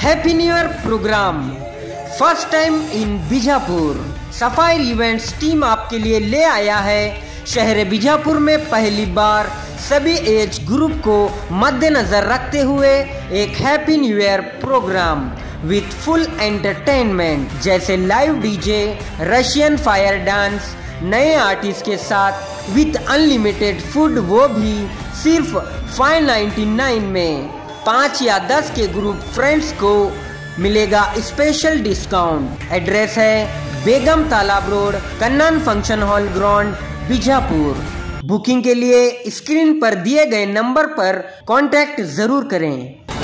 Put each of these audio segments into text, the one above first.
Happy new year programme first time in Bijapur sapphire events team आपके लिए ले आया है शहर बीजापुर में पहली बार सभी एज ग्रुप को मद्देनजर रखते हुए एक happy new year programme with full entertainment जैसे live DJ Russian fire dance नए आर्टिस्ट के साथ विथ अनलिमिटेड फूड वो भी सिर्फ 599 में पाँच या दस के ग्रुप फ्रेंड्स को मिलेगा स्पेशल डिस्काउंट एड्रेस है Begum Talab road Kannan function hall ground Bijapur booking के लिए स्क्रीन पर दिए गए नंबर पर कांटेक्ट जरूर करें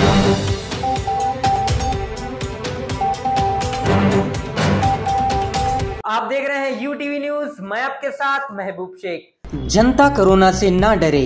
आप देख रहे हैं यू टीवी न्यूज मैं आपके साथ महबूब शेख जनता कोरोना से ना डरे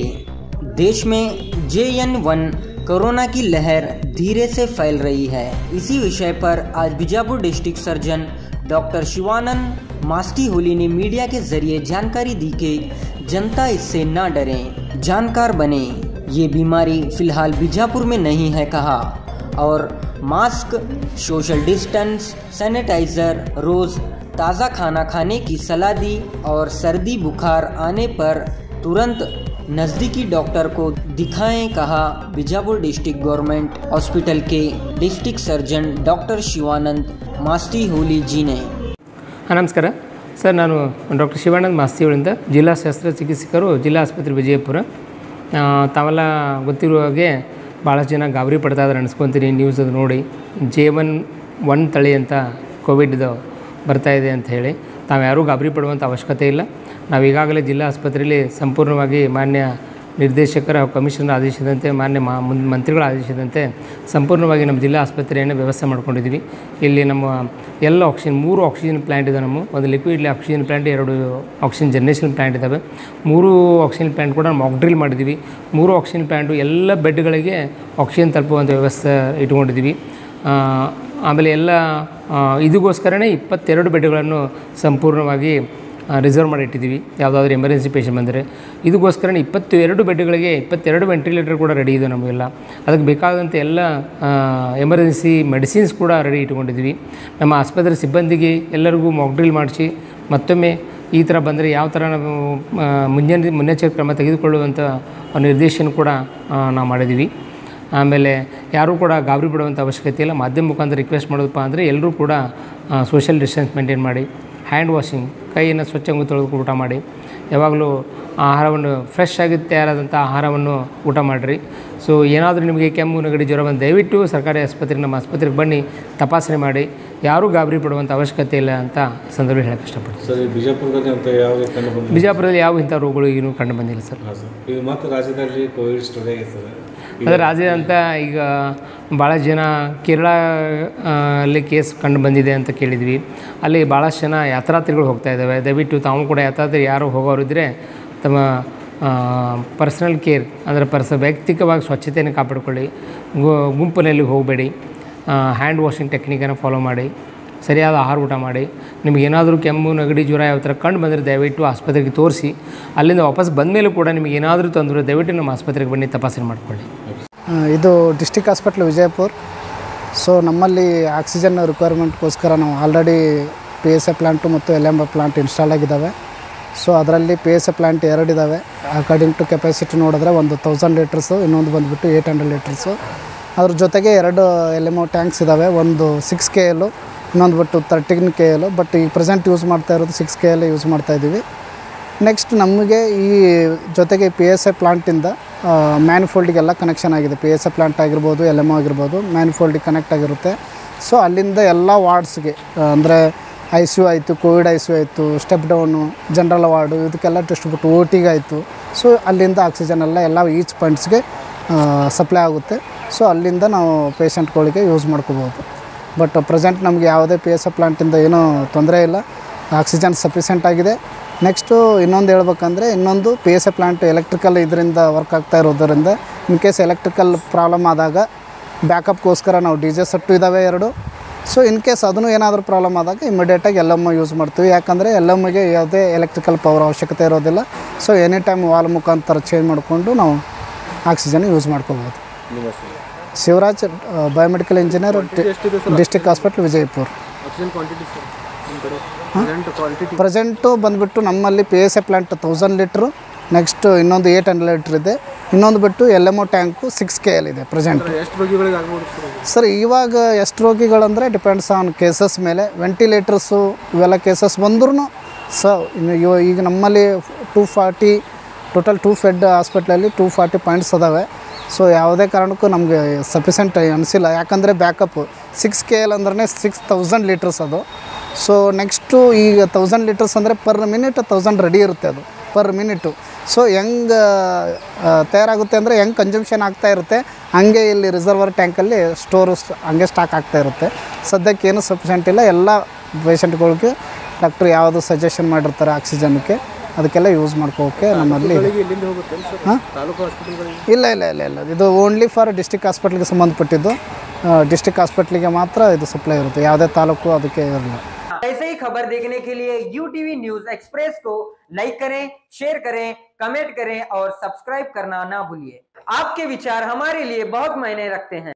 देश में जे एन वन कोरोना की लहर धीरे से फैल रही है इसी विषय पर आज Bijapur district surgeon doctor Shivanand Mastiholi ने मीडिया के जरिए जानकारी दी कि जनता इससे ना डरे जानकार बने ये बीमारी फिलहाल बीजापुर में नहीं है कहा और मास्क सोशल डिस्टेंस सैनिटाइजर रोज ताज़ा खाना खाने की सलाह दी और सर्दी बुखार आने पर तुरंत नज़दीकी डॉक्टर को दिखाएं कहा बीजापुर डिस्ट्रिक्ट गवर्नमेंट हॉस्पिटल के district surgeon doctor Shivanand Mastiholi ಜಿನೆ ಹಾಂ ನಮಸ್ಕಾರ ಸರ್ ನಾನು ಡಾಕ್ಟರ್ ಶಿವಾನಂದ್ ಮಾಸ್ತಿಯವರಿಂದ ಜಿಲ್ಲಾ ಶಸ್ತ್ರಚಿಕಿತ್ಸಕರು ಜಿಲ್ಲಾ ಆಸ್ಪತ್ರೆ ವಿಜಯಪುರ ಆ, ತಾವೆಲ್ಲ ಗೊತ್ತಿರುವ ಹಾಗೆ ಭಾಳಷ್ಟು ಜನ ಗಾಬರಿ ಪಡ್ತಾ ಇದ್ದಾರೆ ಅನಿಸ್ಕೊತೀನಿ ನ್ಯೂಸ್ ಅದು ನೋಡಿ ಜೆ ಒನ್ ಒನ್ ತಳಿ ಅಂತ ಕೋವಿಡ್ದು ಬರ್ತಾ ಇದೆ ಅಂತ ಹೇಳಿ ತಾವು ಯಾರೂ ಗಾಬರಿ ಪಡುವಂಥ ಅವಶ್ಯಕತೆ ಇಲ್ಲ ನಾವು ಈಗಾಗಲೇ ಜಿಲ್ಲಾ ಆಸ್ಪತ್ರೆಯಲ್ಲಿ ಸಂಪೂರ್ಣವಾಗಿ ಮಾನ್ಯ ನಿರ್ದೇಶಕರ ಹಾಗೂ ಕಮಿಷನರ್ ಆದೇಶದಂತೆ ಮಾನ್ಯ ಮಾ ಮುನ್- ಮಂತ್ರಿಗಳ ಆದೇಶದಂತೆ ಸಂಪೂರ್ಣವಾಗಿ ನಮ್ಮ ಜಿಲ್ಲಾ ಆಸ್ಪತ್ರೆಯನ್ನು ವ್ಯವಸ್ಥೆ ಮಾಡ್ಕೊಂಡಿದ್ದೀವಿ ಇಲ್ಲಿ ನಮ್ಮ ಎಲ್ಲ ಆಕ್ಸಿಜನ್ ಮೂರು ಆಕ್ಸಿಜನ್ ಪ್ಲ್ಯಾಂಟ್ ಇದೆ ನಮ್ಮ ಒಂದು ಲಿಕ್ವಿಡ್ ಆಕ್ಸಿಜನ್ ಪ್ಲ್ಯಾಂಟ್ ಎರಡು ಆಕ್ಸಿಜನ್ ಜನರೇಷನ್ ಪ್ಲ್ಯಾಂಟ್ ಇದ್ದಾವೆ ಮೂರು ಆಕ್ಸಿಜನ್ ಪ್ಲ್ಯಾಂಟ್ ಕೂಡ ಮಾಕ್ ಡ್ರಿಲ್ ಮಾಡಿದ್ದೀವಿ ಮೂರು ಆಕ್ಸಿಜನ್ ಪ್ಲ್ಯಾಂಟು ಎಲ್ಲ ಬೆಡ್ಗಳಿಗೆ ಆಕ್ಸಿಜನ್ ತಲುಪುವಂಥ ವ್ಯವಸ್ಥೆ ಇಟ್ಕೊಂಡಿದ್ದೀವಿ ಆ, ಆಮೇಲೆ ಎಲ್ಲ ಆ, ಇದಕ್ಕೋಸ್ಕರನೇ ಇಪ್ಪತ್ತೆರಡು ಬೆಡ್ಗಳನ್ನು ಸಂಪೂರ್ಣವಾಗಿ ರಿಸರ್ವ್ ಮಾಡಿ ಇಟ್ಟಿದ್ದೀವಿ ಯಾವುದಾದ್ರೂ ಎಮರ್ಜೆನ್ಸಿ ಪೇಷಂಟ್ ಬಂದರೆ ಇದಕ್ಕೋಸ್ಕರ ಇಪ್ಪತ್ತು ಎರಡು ಬೆಡ್ಗಳಿಗೆ ಇಪ್ಪತ್ತೆರಡು ವೆಂಟಿಲೇಟರ್ ಕೂಡ ರೆಡಿ ಇದೆ ನಮಗೆಲ್ಲ ಅದಕ್ಕೆ ಬೇಕಾದಂಥ ಎಲ್ಲ ಎಮರ್ಜೆನ್ಸಿ ಮೆಡಿಸಿನ್ಸ್ ಕೂಡ ರೆಡಿ ಇಟ್ಕೊಂಡಿದ್ದೀವಿ ನಮ್ಮ ಆಸ್ಪತ್ರೆ ಸಿಬ್ಬಂದಿಗೆ ಎಲ್ಲರಿಗೂ ಮಾಕ್ ಡ್ರಿಲ್ ಮಾಡಿಸಿ ಮತ್ತೊಮ್ಮೆ ಈ ಥರ ಬಂದರೆ ಯಾವ ಥರ ನಾವು ಆ, ಮುಂಜಾನೆ ಮುನ್ನೆಚ್ಚರಿಕೆ ಕ್ರಮ ತೆಗೆದುಕೊಳ್ಳುವಂಥ ನಿರ್ದೇಶನ ಕೂಡ ಆ, ನಾವು ಮಾಡಿದ್ದೀವಿ ಆಮೇಲೆ ಯಾರೂ ಕೂಡ ಗಾಬರಿ ಪಡುವಂಥ ಅವಶ್ಯಕತೆ ಇಲ್ಲ ಮಾಧ್ಯಮ ಮುಖಾಂತರ ರಿಕ್ವೆಸ್ಟ್ ಮಾಡೋದಪ್ಪ ಅಂದರೆ ಎಲ್ಲರೂ ಕೂಡ ಸೋಷಿಯಲ್ ಡಿಸ್ಟೆನ್ಸ್ ಮೇಂಟೈನ್ ಮಾಡಿ ಹ್ಯಾಂಡ್ ವಾಷಿಂಗ್ ಕೈಯನ್ನು ಸ್ವಚ್ಛಂಗ ತೊಳೆದು ಊಟ ಮಾಡಿ ಯಾವಾಗಲೂ ಆಹಾರವನ್ನು ಫ್ರೆಶ್ ಆಗಿ ತಯಾರಾದಂಥ ಆಹಾರವನ್ನು ಊಟ ಮಾಡಿರಿ ಸೊ ಏನಾದರೂ ನಿಮಗೆ ಕೆಮ್ಮು ನೆಗಡಿ ಜ್ವರ ಬಂದು ದಯವಿಟ್ಟು ಸರ್ಕಾರಿ ಆಸ್ಪತ್ರೆಗೆ ನಮ್ಮ ಆಸ್ಪತ್ರೆಗೆ ಬನ್ನಿ ತಪಾಸಣೆ ಮಾಡಿ ಯಾರೂ ಗಾಬರಿ ಪಡುವಂಥ ಅವಶ್ಯಕತೆ ಇಲ್ಲ ಅಂತ ಈ ಸಂದರ್ಭ ಹೇಳಕ್ಕೆ ಇಷ್ಟಪಡ್ತೀನಿ ಸರ್ ಈ ಬಿಜಾಪುರದಲ್ಲಿ ಅಂತ ಯಾವುದೇ ಕಂಡು ಬಂದಿಲ್ಲ ಬಿಜಾಪುರದಲ್ಲಿ ಯಾವ ಇಂಥ ರೋಗಗಳು ಇನ್ನೂ ಕಂಡು ಬಂದಿಲ್ಲ ಸರ್ ಹಾಂ ಸರ್ ಈಗ ಮತ್ತೆ ರಾಜ್ಯದಲ್ಲಿ ಕೋವಿಡ್ ಸ್ಟೋರಿ ಆಗಿದೆ ಸರ್ ಅದರ ರಾಜ್ಯ ಅಂತ ಈಗ ಭಾಳ ಜನ ಕೇರಳ ಆ, ಅಲ್ಲಿ ಕೇಸ್ ಕಂಡು ಬಂದಿದೆ ಅಂತ ಕೇಳಿದ್ವಿ ಅಲ್ಲಿ ಭಾಳಷ್ಟು ಜನ ಯಾತ್ರಾರ್ಥಿಗಳು ಹೋಗ್ತಾ ಇದ್ದಾವೆ ದಯವಿಟ್ಟು ತಾವು ಕೂಡ ಯಾತ್ರಾರ್ಥಿ ಯಾರು ಹೋಗೋರಿದ್ದರೆ ತಮ್ಮ ಪರ್ಸನಲ್ ಕೇರ್ ಅಂದರೆ ಪರ್ಸ ವೈಯಕ್ತಿಕವಾಗಿ ಸ್ವಚ್ಛತೆಯನ್ನು ಕಾಪಾಡಿಕೊಳ್ಳಿ ಗು- ಗುಂಪಿನಲ್ಲಿ ಹೋಗಬೇಡಿ ಹ್ಯಾಂಡ್ ವಾಷಿಂಗ್ ಟೆಕ್ನಿಕನ್ನು ಫಾಲೋ ಮಾಡಿ ಸರಿಯಾದ ಆಹಾರ ಊಟ ಮಾಡಿ ನಿಮಗೇನಾದರೂ ಕೆಮ್ಮು ನೆಗಡಿ ಜ್ವರ ಯಾವ ಥರ ಕಂಡು ಬಂದರೆ ದಯವಿಟ್ಟು ಆಸ್ಪತ್ರೆಗೆ ತೋರಿಸಿ ಅಲ್ಲಿಂದ ವಾಪಸ್ ಬಂದ ಮೇಲೂ ಕೂಡ ನಿಮಗೆ ಏನಾದರೂ ತೊಂದರೆ ದಯವಿಟ್ಟು ನಮ್ಮ ಆಸ್ಪತ್ರೆಗೆ ಬನ್ನಿ ತಪಾಸಣೆ ಮಾಡಿಕೊಳ್ಳಿ ಆ, ಇದು ಡಿಸ್ಟಿಕ್ ಹಾಸ್ಪಿಟ್ಲ್ ವಿಜಯಪುರ್ ಸೊ ನಮ್ಮಲ್ಲಿ ಆಕ್ಸಿಜನ್ ರಿಕ್ವೈರ್ಮೆಂಟ್ಗೋಸ್ಕರ ನಾವು already P S A plant ಮತ್ತು ಎಲ್ ಎಮ್ ಪ್ಲ್ಯಾಂಟ್ ಇನ್ಸ್ಟಾಲ್ ಆಗಿದ್ದಾವೆ ಸೊ ಅದರಲ್ಲಿ ಪಿ ಎಸ್ ಎ ಪ್ಲ್ಯಾಂಟ್ ಎರಡಿದ್ದಾವೆ ಅಕಾರ್ಡಿಂಗ್ ಟು ಕೆಪಾಸಿಟಿ ನೋಡಿದ್ರೆ ಒಂದು ತೌಸಂಡ್ ಲೀಟರ್ಸು ಇನ್ನೊಂದು ಬಂದುಬಿಟ್ಟು ಏಯ್ಟ್ ಹಂಡ್ರೆಡ್ ಲೀಟರ್ಸು ಅದ್ರ ಜೊತೆಗೆ ಎರಡು ಎಲ್ ಎಮ್ ಟ್ಯಾಂಕ್ಸ್ ಇದ್ದಾವೆ ಒಂದು ಸಿಕ್ಸ್ ಕೆ ಎಲ್ಲು ಇನ್ನೊಂದು ಬಿಟ್ಟು ತರ್ಟೀನ್ ಕೆ ಎಲ್ಲು ಬಟ್ ಈಗ ಪ್ರೆಸೆಂಟ್ ಯೂಸ್ ಮಾಡ್ತಾ ಇರೋದು ಸಿಕ್ಸ್ ಕೆ ಎಲ್ ಯೂಸ್ ಮಾಡ್ತಾ ಇದ್ದೀವಿ ನೆಕ್ಸ್ಟ್ ನಮಗೆ ಈ ಜೊತೆಗೆ ಪಿ ಎಸ್ ಎ ಪ್ಲಾಂಟಿಂದ ಮ್ಯಾನ್ಫೋಲ್ಡಿಗೆಲ್ಲ ಕನೆಕ್ಷನ್ ಆಗಿದೆ ಪಿ ಎಸ್ ಎ ಪ್ಲಾಂಟ್ ಆಗಿರ್ಬೋದು ಎಲ್ ಎಮ್ ಆಗಿರ್ಬೋದು ಮ್ಯಾನ್ಫೋಲ್ಡಿಗೆ ಕನೆಕ್ಟ್ ಆಗಿರುತ್ತೆ ಸೊ ಅಲ್ಲಿಂದ ಎಲ್ಲ ವಾರ್ಡ್ಸ್ಗೆ ಅಂದರೆ ಐ ಸಿ ಯು ಆಯಿತು ಕೋವಿಡ್ ಐ ಸಿ ಯು ಆಯಿತು ಸ್ಟೆಪ್ ಡೌನು ಜನರಲ್ ವಾರ್ಡು ಇದಕ್ಕೆಲ್ಲ ಡಿಸ್ಟ್ರಿಬ್ಯೂಟ್ ಓ ಟಿಗೆ ಆಯಿತು ಸೊ ಅಲ್ಲಿಂದ ಆಕ್ಸಿಜನ್ ಎಲ್ಲ ಎಲ್ಲ ಈಚ್ ಪಾಯಿಂಟ್ಸ್ಗೆ ಸಪ್ಲೈ ಆಗುತ್ತೆ ಸೊ ಅಲ್ಲಿಂದ ನಾವು ಪೇಷಂಟ್ಗಳಿಗೆ ಯೂಸ್ ಮಾಡ್ಕೋಬೋದು ಬಟ್ ಪ್ರೆಸೆಂಟ್ ನಮಗೆ ಯಾವುದೇ ಪಿ ಎಸ್ ಎ ಪ್ಲಾಂಟಿಂದ ಏನೂ ತೊಂದರೆ ಇಲ್ಲ ಆಕ್ಸಿಜನ್ ಸಫಿಷಿಯೆಂಟ್ ಆಗಿದೆ ನೆಕ್ಸ್ಟು ಇನ್ನೊಂದು ಹೇಳ್ಬೇಕಂದ್ರೆ ಇನ್ನೊಂದು P S A plant electrical ಇದರಿಂದ ವರ್ಕ್ ಆಗ್ತಾ ಇರೋದರಿಂದ ಇನ್ ಕೇಸ್ ಎಲೆಕ್ಟ್ರಿಕಲ್ ಪ್ರಾಬ್ಲಮ್ ಆದಾಗ ಬ್ಯಾಕಪ್ಗೋಸ್ಕರ ನಾವು ಡಿ ಜೆ ಸೆಟ್ಟು ಇದ್ದಾವೆ ಎರಡು ಸೊ ಇನ್ ಕೇಸ್ ಅದನ್ನು ಏನಾದರೂ ಪ್ರಾಬ್ಲಮ್ ಆದಾಗ ಇಮಿಡಿಯೇಟಾಗಿ ಎಲ್ ಎಮ್ ಯೂಸ್ ಮಾಡ್ತೀವಿ ಯಾಕಂದರೆ ಎಲ್ ಎಮ್ಗೆ ಯಾವುದೇ ಎಲೆಕ್ಟ್ರಿಕಲ್ ಪವರ್ ಅವಶ್ಯಕತೆ ಇರೋದಿಲ್ಲ ಸೊ ಎನಿ ಟೈಮ್ ವಾಲ್ ಮುಖಾಂತರ ಚೇಂಜ್ ಮಾಡಿಕೊಂಡು ನಾವು ಆಕ್ಸಿಜನ್ ಯೂಸ್ ಮಾಡ್ಕೋಬೋದು ನಿಮ್ಮ ಹೆಸರು Shivraj biomedical engineer district hospital Vijayapura present ಬಂದುಬಿಟ್ಟು ನಮ್ಮಲ್ಲಿ P S A plant thousand litre next ಇನ್ನೊಂದು ಏಯ್ಟ್ ಹಂಡ್ರೆಡ್ ಲೀಟ್ರ್ ಇದೆ ಇನ್ನೊಂದು ಬಿಟ್ಟು L M O tank six K L ಇದೆ ಪ್ರೆಸೆಂಟ್ ಎಷ್ಟು ರೋಗಿಗಳಿಗೆ ಆಗ್ಬೋದು ಸರ್ ಸರ್ ಇವಾಗ ಎಷ್ಟು ರೋಗಿಗಳಂದರೆ ಡಿಪೆಂಡ್ಸ್ ಆನ್ ಕೇಸಸ್ ಮೇಲೆ ವೆಂಟಿಲೇಟರ್ಸು ಇವೆಲ್ಲ ಕೇಸಸ್ ಬಂದ್ರೂ ಸ ಇನ್ನು ಇವ ಈಗ ನಮ್ಮಲ್ಲಿ ಟೂ ಫಾರ್ಟಿ ಟೋಟಲ್ ಟೂ ಫೆಡ್ ಹಾಸ್ಪಿಟ್ಲಲ್ಲಿ ಟೂ ಫಾರ್ಟಿ ಪಾಯಿಂಟ್ಸ್ ಅದಾವೆ ಸೊ ಯಾವುದೇ ಕಾರಣಕ್ಕೂ ನಮಗೆ ಸಫಿಸೆಂಟ್ ಅನಿಸಿಲ್ಲ ಯಾಕಂದರೆ ಬ್ಯಾಕಪ್ಪು ಸಿಕ್ಸ್ ಕೆ ಎಲ್ ಅಂದ್ರೆ ಸಿಕ್ಸ್ ತೌಸಂಡ್ ಲೀಟರ್ಸ್ ಅದು ಸೊ ನೆಕ್ಸ್ಟು ಈಗ ತೌಸಂಡ್ ಲೀಟರ್ಸ್ ಅಂದರೆ ಪರ್ ಮಿನಿಟ್ ತೌಸಂಡ್ ರೆಡಿ ಇರುತ್ತೆ ಅದು ಪರ್ ಮಿನಿಟು ಸೊ ಹೆಂಗೆ ತಯಾರಾಗುತ್ತೆ ಅಂದರೆ ಹೆಂಗೆ ಕನ್ಸಂಪ್ಷನ್ ಆಗ್ತಾ ಇರುತ್ತೆ ಹಂಗೆ ಇಲ್ಲಿ ರಿಸರ್ವರ್ ಟ್ಯಾಂಕಲ್ಲಿ ಸ್ಟೋರು ಹಂಗೆ ಸ್ಟಾಕ್ ಆಗ್ತಾ ಇರುತ್ತೆ ಸದ್ಯಕ್ಕೆ ಏನು ಸಫಿಷಿಯೆಂಟ್ ಇಲ್ಲ ಎಲ್ಲ ಪೇಷಂಟ್ಗಳಿಗೆ ಡಾಕ್ಟ್ರು ಯಾವುದು ಸಜೆಷನ್ ಮಾಡಿರ್ತಾರೆ ಆಕ್ಸಿಜನ್ಗೆ ಅದಕ್ಕೆಲ್ಲ ಯೂಸ್ ಮಾಡ್ಕೋಕೆ ನಮ್ಮಲ್ಲಿ ಇದೆ. ಇಲ್ಲಿಂದ ಹೋಗುತ್ತೆ ಸರ್ ಹಾಂ ತಾಲೂಕು ಹಾಸ್ಪಿಟಲ್ಗಳಿಗೆ ಇಲ್ಲ ಇಲ್ಲ ಇಲ್ಲ ಇಲ್ಲ ಇದು ಓನ್ಲಿ ಫಾರ್ ಡಿಸ್ಟಿಕ್ ಹಾಸ್ಪಿಟ್ಲಿಗೆ ಸಂಬಂಧಪಟ್ಟಿದ್ದು ಡಿಸ್ಟಿಕ್ ಹಾಸ್ಪಿಟ್ಲಿಗೆ ಮಾತ್ರ ಇದು ಸಪ್ಲೈ ಇರುತ್ತೆ ಯಾವುದೇ ತಾಲೂಕು ಅದಕ್ಕೆ ಇರಲ್ಲ ऐसे ही खबर देखने के लिए यू टीवी न्यूज एक्सप्रेस को लाइक करें शेयर करें कमेंट करें और सब्सक्राइब करना ना भूलिए आपके विचार हमारे लिए बहुत मायने रखते हैं